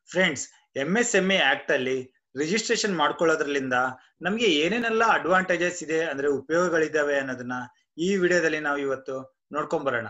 friends M S M A act ಅಲ್ಲಿ registration ಮಾಡ್ಕೊಳ್ಳೋದ್ರಲ್ಲಿಂದ ನಮ್ಗೆ ಏನೇನೆಲ್ಲ ಅಡ್ವಾಂಟೇಜಸ್ ಇದೆ ಅಂದ್ರೆ ಉಪಯೋಗಗಳಿದಾವೆ ಅನ್ನೋದನ್ನ ಈ ವಿಡಿಯೋದಲ್ಲಿ ನಾವು ಇವತ್ತು ನೋಡ್ಕೊಂಡ್ ಬರೋಣ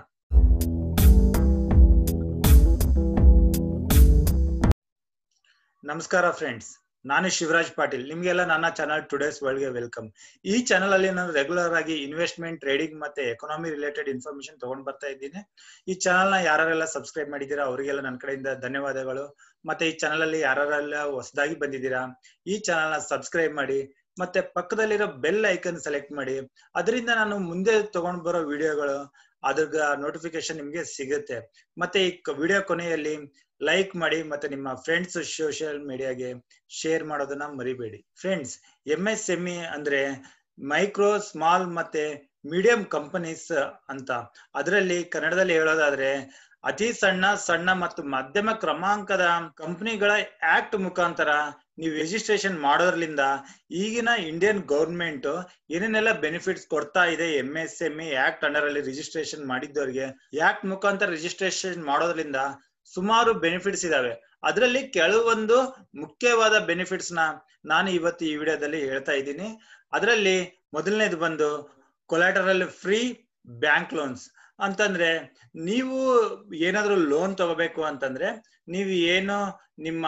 ನಮಸ್ಕಾರ ಫ್ರೆಂಡ್ಸ್ ನಾನು ಶಿವರಾಜ್ ಪಾಟೀಲ್ ನಿಮ್ಗೆಲ್ಲ ನನ್ನ ಚಾನಲ್ ಟುಡೇಸ್ ವರ್ಲ್ಡ್ಗೆ ವೆಲ್ಕಮ್ ಈ ಚಾನಲ್ ಅಲ್ಲಿ ನಾನು ರೆಗ್ಯುಲರ್ ಆಗಿ ಇನ್ವೆಸ್ಟ್ಮೆಂಟ್ ಟ್ರೇಡಿಂಗ್ ಮತ್ತೆ ಎಕನಾಮಿ ರಿಲೇಟೆಡ್ ಇನ್ಫಾರ್ಮೇಶನ್ ತಗೊಂಡ್ ಬರ್ತಾ ಇದ್ದೀನಿ ಈ ಚಾನಲ್ ನ ಯಾರೆಲ್ಲ ಸಬ್ಸ್ಕ್ರೈಬ್ ಮಾಡಿದ್ದೀರಾ ಅವರಿಗೆಲ್ಲ ನನ್ನ ಕಡೆಯಿಂದ ಧನ್ಯವಾದಗಳು ಮತ್ತೆ ಈ ಚಾನಲ್ ಅಲ್ಲಿ ಯಾರೆಲ್ಲ ಹೊಸದಾಗಿ ಬಂದಿದ್ದೀರಾ ಈ ಚಾನಲ್ ನ ಸಬ್ಸ್ಕ್ರೈಬ್ ಮಾಡಿ ಮತ್ತೆ ಪಕ್ಕದಲ್ಲಿರೋ ಬೆಲ್ ಐಕನ್ ಸೆಲೆಕ್ಟ್ ಮಾಡಿ ಅದರಿಂದ ನಾನು ಮುಂದೆ ತಗೊಂಡ್ ಬರೋ ವಿಡಿಯೋಗಳು ಅದ್ರ ನೋಟಿಫಿಕೇಶನ್ ನಿಮ್ಗೆ ಸಿಗುತ್ತೆ ಮತ್ತೆ ಈ ವಿಡಿಯೋ ಕೊನೆಯಲ್ಲಿ ಲೈಕ್ ಮಾಡಿ ಮತ್ತೆ ನಿಮ್ಮ ಫ್ರೆಂಡ್ಸ್ ಸೋಷಿಯಲ್ ಮೀಡಿಯಾಗೆ ಶೇರ್ ಮಾಡೋದನ್ನ ಮರಿಬೇಡಿ friends M S M E ಅಂದ್ರೆ ಮೈಕ್ರೋ ಸ್ಮಾಲ್ ಮತ್ತೆ ಮೀಡಿಯಂ ಕಂಪನೀಸ್ ಅಂತ ಅದರಲ್ಲಿ ಕನ್ನಡದಲ್ಲಿ ಹೇಳೋದಾದ್ರೆ ಅತಿ ಸಣ್ಣ ಸಣ್ಣ ಮತ್ತು ಮಧ್ಯಮ ಕ್ರಮಾಂಕದ ಕಂಪನಿಗಳ ಆಕ್ಟ್ ಮುಖಾಂತರ ನೀವು ರಿಜಿಸ್ಟ್ರೇಷನ್ ಮಾಡೋದ್ರಲಿಂದ ಈಗಿನ ಇಂಡಿಯನ್ ಗೌರ್ಮೆಂಟ್ ಏನೇನೆಲ್ಲ ಬೆನಿಫಿಟ್ಸ್ ಕೊಡ್ತಾ ಇದೆ M S M E act under ಅಲ್ಲಿ ರಿಜಿಸ್ಟ್ರೇಷನ್ ಮಾಡಿದ್ದವರಿಗೆ ಆಕ್ಟ್ ಮುಖಾಂತರ ರಿಜಿಸ್ಟ್ರೇಷನ್ ಮಾಡೋದ್ರಿಂದ ಸುಮಾರು ಬೆನಿಫಿಟ್ಸ್ ಇದಾವೆ ಅದರಲ್ಲಿ ಕೆಲವೊಂದು ಮುಖ್ಯವಾದ ಬೆನಿಫಿಟ್ಸ್ ನ ನಾನು ಇವತ್ತು ಈ ವಿಡಿಯೋದಲ್ಲಿ ಹೇಳ್ತಾ ಇದ್ದೀನಿ ಅದರಲ್ಲಿ ಮೊದಲನೇದು ಬಂದು ಕೊಲಾಟರಲ್ ಫ್ರೀ ಬ್ಯಾಂಕ್ ಲೋನ್ಸ್ ಅಂತಂದ್ರೆ ನೀವು ಏನಾದ್ರೂ ಲೋನ್ ತಗೋಬೇಕು ಅಂತಂದ್ರೆ ನೀವು ಏನು ನಿಮ್ಮ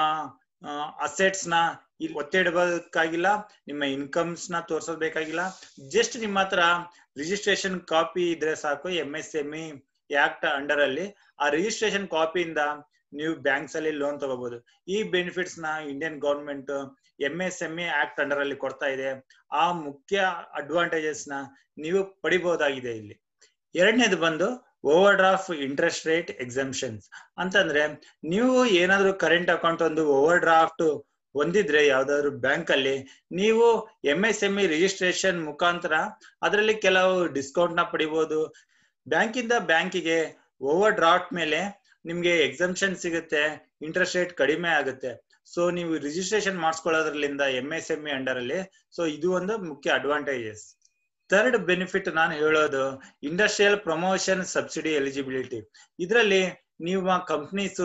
ಅಸೆಟ್ಸ್ ನ ಇಲ್ಲಿ ಒತ್ತೆ ಇಡಬೇಕಾಗಿಲ್ಲ ನಿಮ್ಮ ಇನ್ಕಮ್ಸ್ ನ ತೋರ್ಸೋದ್ಬೇಕಾಗಿಲ್ಲ ಜಸ್ಟ್ ನಿಮ್ಮ ಹತ್ರ ರಿಜಿಸ್ಟ್ರೇಷನ್ ಕಾಪಿ ಇದ್ರೆ ಸಾಕು M S M E act under ಅಲ್ಲಿ ಆ ರಿಜಿಸ್ಟ್ರೇಷನ್ ಕಾಪಿಯಿಂದ ನೀವು ಬ್ಯಾಂಕ್ಸ್ ಅಲ್ಲಿ ಲೋನ್ ತಗೋಬಹುದು ಈ ಬೆನಿಫಿಟ್ಸ್ ನ Indian government M S M A act under ಅಲ್ಲಿ ಕೊಡ್ತಾ ಇದೆ ಆ ಮುಖ್ಯ ಅಡ್ವಾಂಟೇಜಸ್ ನ ನೀವು ಪಡಿಬಹುದಾಗಿದೆ ಇಲ್ಲಿ ಎರಡನೇದು ಬಂದು over draft interest rate exemptions ಅಂತಂದ್ರೆ ನೀವು ಏನಾದ್ರು ಕರೆಂಟ್ ಅಕೌಂಟ್ ಒಂದು ಓವರ್ ಡ್ರಾಫ್ಟ್ ಹೊಂದಿದ್ರೆ ಯಾವ್ದಾದ್ರು ಬ್ಯಾಂಕ್ ಅಲ್ಲಿ ನೀವು M S M E registration ಮುಖಾಂತರ ಅದರಲ್ಲಿ ಕೆಲವು ಡಿಸ್ಕೌಂಟ್ ನ ಪಡಿಬಹುದು ಬ್ಯಾಂಕಿಂದ ಬ್ಯಾಂಕಿಗೆ ಓವರ್ ಡ್ರಾಫ್ಟ್ ಮೇಲೆ ನಿಮ್ಗೆ ಎಕ್ಸಂಪ್ಷನ್ ಸಿಗುತ್ತೆ ಇಂಟ್ರೆಸ್ಟ್ ರೇಟ್ ಕಡಿಮೆ ಆಗುತ್ತೆ ಸೊ ನೀವು ರಿಜಿಸ್ಟ್ರೇಷನ್ ಮಾಡಿಸ್ಕೊಳ್ಳೋದ್ರಲ್ಲಿಂದ M S M E under ಅಲ್ಲಿ ಸೊ ಇದು ಒಂದು ಮುಖ್ಯ ಅಡ್ವಾಂಟೇಜಸ್ ಥರ್ಡ್ ಬೆನಿಫಿಟ್ ನಾನು ಹೇಳೋದು ಇಂಡಸ್ಟ್ರಿಯಲ್ ಪ್ರಮೋಷನ್ ಸಬ್ಸಿಡಿ ಎಲಿಜಿಬಿಲಿಟಿ ಇದರಲ್ಲಿ ನೀವು companies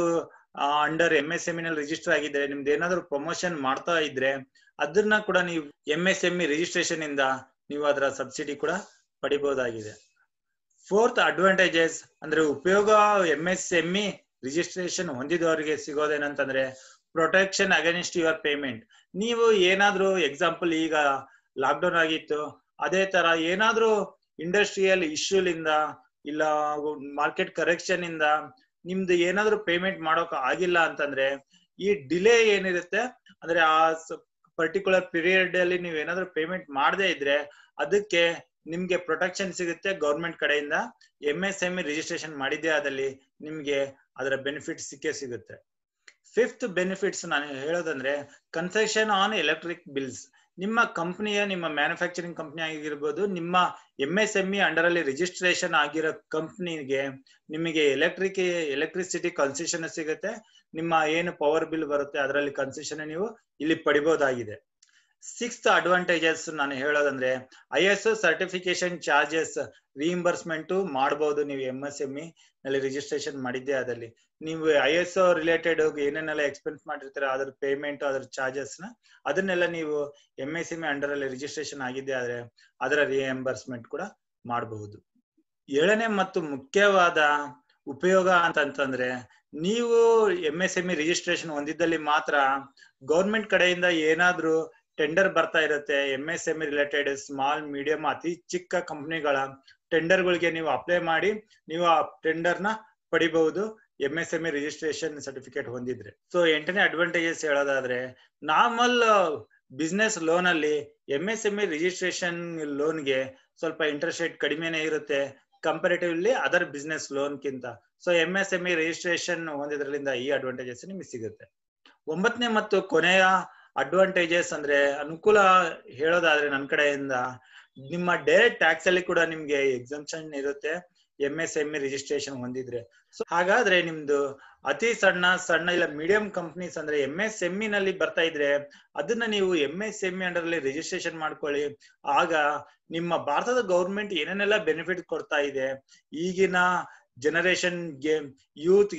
under M S M ನಲ್ಲಿ ರಿಜಿಸ್ಟರ್ ಆಗಿದ್ರೆ ನಿಮ್ದು ಏನಾದ್ರು ಪ್ರಮೋಷನ್ ಮಾಡ್ತಾ ಇದ್ರೆ ಅದನ್ನ ಕೂಡ ನೀವು M S M E registration ಇಂದ ನೀವು ಅದರ ಸಬ್ಸಿಡಿ ಕೂಡ ಪಡಿಬಹುದಾಗಿದೆ ಫೋರ್ತ್ ಅಡ್ವಾಂಟೇಜಸ್ ಅಂದ್ರೆ ಉಪಯೋಗ M S M E registration ಹೊಂದಿದವರಿಗೆ ಸಿಗೋದೇನಂತಂದ್ರೆ ಪ್ರೊಟೆಕ್ಷನ್ ಅಗೇನ್ಸ್ಟ್ ಯುವರ್ ಪೇಮೆಂಟ್ ನೀವು ಏನಾದ್ರೂ ಎಕ್ಸಾಂಪಲ್ ಈಗ ಲಾಕ್ ಡೌನ್ ಆಗಿತ್ತು ಅದೇ ತರ ಏನಾದ್ರೂ ಇಂಡಸ್ಟ್ರಿಯಲ್ ಇಶ್ಯೂಲಿಂದ ಇಲ್ಲ ಮಾರ್ಕೆಟ್ ಕರೆಕ್ಷನ್ ಇಂದ ನಿಮ್ದು ಏನಾದ್ರೂ ಪೇಮೆಂಟ್ ಮಾಡೋಕ್ ಆಗಿಲ್ಲ ಅಂತಂದ್ರೆ ಈ ಡಿಲೇ ಏನಿರುತ್ತೆ ಅಂದ್ರೆ ಆ ಪರ್ಟಿಕ್ಯುಲರ್ ಪೀರಿಯಡ್ ಅಲ್ಲಿ ನೀವ್ ಏನಾದ್ರೂ ಪೇಮೆಂಟ್ ಮಾಡದೇ ಇದ್ರೆ ಅದಕ್ಕೆ ನಿಮ್ಗೆ ಪ್ರೊಟೆಕ್ಷನ್ ಸಿಗುತ್ತೆ ಗೌರ್ಮೆಂಟ್ ಕಡೆಯಿಂದ M S M E registration ಮಾಡಿದ್ದೆ ಅದಲ್ಲಿ ನಿಮ್ಗೆ ಅದರ ಬೆನಿಫಿಟ್ ಸಿಕ್ಕೇ ಸಿಗುತ್ತೆ ಫಿಫ್ತ್ ಬೆನಿಫಿಟ್ಸ್ ನಾನು ಹೇಳೋದಂದ್ರೆ ಕನ್ಸೆಷನ್ ಆನ್ ಎಲೆಕ್ಟ್ರಿಕ್ ಬಿಲ್ಸ್ ನಿಮ್ಮ ಕಂಪನಿಯ ನಿಮ್ಮ ಮ್ಯಾನುಫ್ಯಾಕ್ಚರಿಂಗ್ ಕಂಪನಿ ಆಗಿರ್ಬೋದು ನಿಮ್ಮ M S M E under ಅಲ್ಲಿ ರಿಜಿಸ್ಟ್ರೇಷನ್ ಆಗಿರೋ ಕಂಪ್ನಿಗೆ ನಿಮಗೆ ಎಲೆಕ್ಟ್ರಿಕ್ ಎಲೆಕ್ಟ್ರಿಸಿಟಿ ಕನ್ಸೆಷನ್ ಸಿಗುತ್ತೆ ನಿಮ್ಮ ಏನು ಪವರ್ ಬಿಲ್ ಬರುತ್ತೆ ಅದರಲ್ಲಿ ಕನ್ಸೆಷನ್ ನೀವು ಇಲ್ಲಿ ಪಡಿಬಹುದಾಗಿದೆ ಸಿಕ್ಸ್ತ್ ಅಡ್ವಾಂಟೇಜಸ್ ನಾನು ಹೇಳೋದಂದ್ರೆ I S certification charges reimbursement ಮಾಡಬಹುದು ನೀವು ಎಂ ಎಸ್ ಎಂ ಇ ನಲ್ಲಿ ರಿಜಿಸ್ಟ್ರೇಷನ್ ಮಾಡಿದ್ದೆ ಅದಲ್ಲಿ ನೀವು ಐ ಎಸ್ ರಿಲೇಟೆಡ್ ಏನೇನೆಲ್ಲ ಎಕ್ಸ್ಪೆನ್ಸ್ ಮಾಡಿರ್ತೀರ ಅದ್ರ ಪೇಮೆಂಟ್ ಅದ್ರ ಚಾರ್ಜಸ್ ನ ಅದನ್ನೆಲ್ಲ ನೀವು M S M E under ಅಲ್ಲಿ ರಿಜಿಸ್ಟ್ರೇಷನ್ ಆಗಿದ್ದೆ ಆದ್ರೆ ಅದರ ರಿಎಂಬರ್ಸ್ಮೆಂಟ್ ಕೂಡ ಮಾಡಬಹುದು ಏಳನೇ ಮತ್ತು ಮುಖ್ಯವಾದ ಉಪಯೋಗ ಅಂತಂತಂದ್ರೆ ನೀವು M S M E registration ಹೊಂದಿದ್ದಲ್ಲಿ ಮಾತ್ರ ಗೌರ್ಮೆಂಟ್ ಕಡೆಯಿಂದ ಏನಾದ್ರೂ ಟೆಂಡರ್ ಬರ್ತಾ ಇರುತ್ತೆ M S M E related small medium ಅತಿ ಚಿಕ್ಕ ಕಂಪನಿಗಳ ಟೆಂಡರ್ಗಳಿಗೆ ನೀವು ಅಪ್ಲೈ ಮಾಡಿ ನೀವು ಆ ಟೆಂಡರ್ ನ ಪಡಿಬಹುದು M S M E registration certificate ಹೊಂದಿದ್ರೆ ಸೊ ಎಂಟನೇ ಅಡ್ವಾಂಟೇಜಸ್ ಹೇಳೋದಾದ್ರೆ ನಾರ್ಮಲ್ ಬಿಸ್ನೆಸ್ ಲೋನ್ ಅಲ್ಲಿ M S M E registration ಲೋನ್ಗೆ ಸ್ವಲ್ಪ ಇಂಟ್ರೆಸ್ಟ್ ರೇಟ್ ಕಡಿಮೆನೇ ಇರುತ್ತೆ ಕಂಪೇರಿಟಿವ್ಲಿ ಅದರ್ ಬಿಸ್ನೆಸ್ ಲೋನ್ ಕಿಂತ so M S M E registration ಹೊಂದಿದ್ರಲಿಂದ ಈ ಅಡ್ವಾಂಟೇಜಸ್ ನಿಮಗೆ ಸಿಗುತ್ತೆ ಒಂಬತ್ತನೇ ಮತ್ತು ಕೊನೆಯ ಅಡ್ವಾಂಟೇಜಸ್ ಅಂದ್ರೆ ಅನುಕೂಲ ಹೇಳೋದಾದ್ರೆ ನನ್ನ ಕಡೆಯಿಂದ ನಿಮ್ಮ ಡೈರೆಕ್ಟ್ ಟ್ಯಾಕ್ಸ್ ಅಲ್ಲಿ ಕೂಡ ನಿಮ್ಗೆ ಎಕ್ಸಂಪ್ಷನ್ ಇರುತ್ತೆ M S M E registration ಹೊಂದಿದ್ರೆ ಸೊ ಹಾಗಾದ್ರೆ ನಿಮ್ದು ಅತಿ ಸಣ್ಣ ಸಣ್ಣ ಇಲ್ಲ ಮೀಡಿಯಂ ಕಂಪ್ನೀಸ್ ಅಂದ್ರೆ ಎಂ ಎಸ್ ಎಂ ಇ ನಲ್ಲಿ ಬರ್ತಾ ಇದ್ರೆ ಅದನ್ನ ನೀವು M S M E under ಅಲ್ಲಿ ರಿಜಿಸ್ಟ್ರೇಷನ್ ಮಾಡ್ಕೊಳ್ಳಿ ಆಗ ನಿಮ್ಮ ಭಾರತದ ಗೌರ್ಮೆಂಟ್ ಏನೇನೆಲ್ಲ ಬೆನಿಫಿಟ್ ಕೊಡ್ತಾ ಇದೆ ಈಗಿನ ಜನರೇಷನ್ಗೆ ಯೂತ್ಗೆ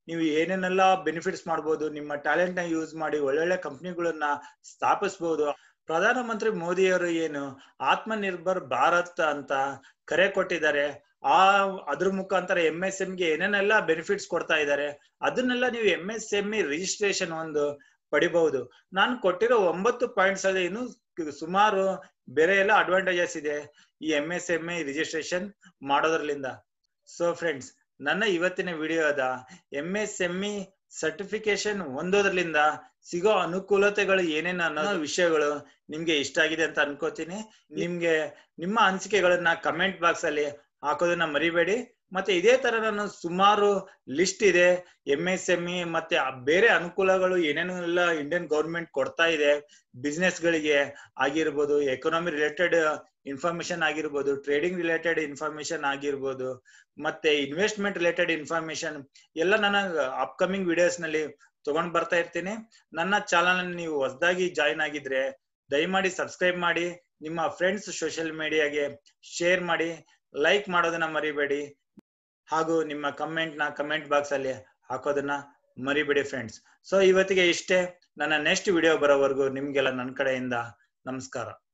ನೀವು ಏನೇನೆಲ್ಲ ಬೆನಿಫಿಟ್ಸ್ ಮಾಡ್ಬೋದು ನಿಮ್ಮ ಟ್ಯಾಲೆಂಟ್ ನ ಯೂಸ್ ಮಾಡಿ ಒಳ್ಳೊಳ್ಳೆ ಕಂಪ್ನಿಗಳನ್ನ ಸ್ಥಾಪಿಸಬಹುದು ಪ್ರಧಾನಮಂತ್ರಿ ಮೋದಿಯವರು ಏನು ಆತ್ಮನಿರ್ಭರ್ ಭಾರತ್ ಅಂತ ಕರೆ ಕೊಟ್ಟಿದ್ದಾರೆ ಆ ಅದ್ರ ಮುಖಾಂತರ ಎಂ ಎಸ್ ಎಂ ಗೆ ಏನೇನೆಲ್ಲ ಬೆನಿಫಿಟ್ಸ್ ಕೊಡ್ತಾ ಇದ್ದಾರೆ ಅದನ್ನೆಲ್ಲ ನೀವು M S M E registration ಒಂದು ಪಡಿಬಹುದು ನಾನು ಕೊಟ್ಟಿರೋ ಒಂಬತ್ತು ಪಾಯಿಂಟ್ಸ್ ಅಲ್ಲಿ ಇನ್ನು ಸುಮಾರು ಬೇರೆ ಎಲ್ಲ ಅಡ್ವಾಂಟೇಜಸ್ ಇದೆ ಈ M S M E registration ಮಾಡೋದ್ರಲಿಂದ ಸೊ ಫ್ರೆಂಡ್ಸ್ ನನ್ನ ಇವತ್ತಿನ ವಿಡಿಯೋದ M S M E certification ಹೊಂದೋದ್ರಲಿಂದ ಸಿಗೋ ಅನುಕೂಲತೆಗಳು ಏನೇನು ಅನ್ನೋ ವಿಷಯಗಳು ನಿಮ್ಗೆ ಇಷ್ಟ ಆಗಿದೆ ಅಂತ ಅನ್ಕೋತೀನಿ ನಿಮ್ಗೆ ನಿಮ್ಮ ಅನಿಸಿಕೆಗಳನ್ನ ಕಮೆಂಟ್ ಬಾಕ್ಸ್ ಅಲ್ಲಿ ಹಾಕೋದನ್ನ ಮರಿಬೇಡಿ ಮತ್ತೆ ಇದೇ ತರ ನಾನು ಸುಮಾರು ಲಿಸ್ಟ್ ಇದೆ ಎಂ ಎಸ್ ಎಂ ಇ ಮತ್ತೆ ಬೇರೆ ಅನುಕೂಲಗಳು ಏನೇನು ಎಲ್ಲ ಇಂಡಿಯನ್ ಗೌರ್ಮೆಂಟ್ ಕೊಡ್ತಾ ಇದೆ ಬಿಸ್ನೆಸ್ ಗಳಿಗೆ ಆಗಿರ್ಬೋದು ಎಕನಾಮಿ ರಿಲೇಟೆಡ್ ಇನ್ಫಾರ್ಮೇಶನ್ ಆಗಿರ್ಬೋದು ಟ್ರೇಡಿಂಗ್ ರಿಲೇಟೆಡ್ ಇನ್ಫಾರ್ಮೇಶನ್ ಆಗಿರ್ಬೋದು ಮತ್ತೆ ಇನ್ವೆಸ್ಟ್ಮೆಂಟ್ ರಿಲೇಟೆಡ್ ಇನ್ಫಾರ್ಮೇಶನ್ ಎಲ್ಲ ನನ್ನ ಅಪ್ಕಮಿಂಗ್ ವಿಡಿಯೋಸ್ ನಲ್ಲಿ ತಗೊಂಡ್ ಬರ್ತಾ ಇರ್ತೀನಿ ನನ್ನ ಚಾನಲ್ ನೀವು ಹೊಸದಾಗಿ ಜಾಯಿನ್ ಆಗಿದ್ರೆ ದಯಮಾಡಿ ಸಬ್ಸ್ಕ್ರೈಬ್ ಮಾಡಿ ನಿಮ್ಮ ಫ್ರೆಂಡ್ಸ್ ಸೋಷಿಯಲ್ ಮೀಡಿಯಾಗೆ ಶೇರ್ ಮಾಡಿ ಲೈಕ್ ಮಾಡೋದನ್ನ ಮರಿಬೇಡಿ ಹಾಗೂ ನಿಮ್ಮ ಕಮೆಂಟ್ ನ ಕಮೆಂಟ್ ಬಾಕ್ಸ್ ಅಲ್ಲಿ ಹಾಕೋದನ್ನ ಮರಿಬೇಡಿ ಫ್ರೆಂಡ್ಸ್ ಸೊ ಇವತ್ತಿಗೆ ಇಷ್ಟೇ ನನ್ನ ನೆಕ್ಸ್ಟ್ ವಿಡಿಯೋ ಬರೋವರೆಗೂ ನಿಮ್ಗೆಲ್ಲ ನನ್ನ ಕಡೆಯಿಂದ ನಮಸ್ಕಾರ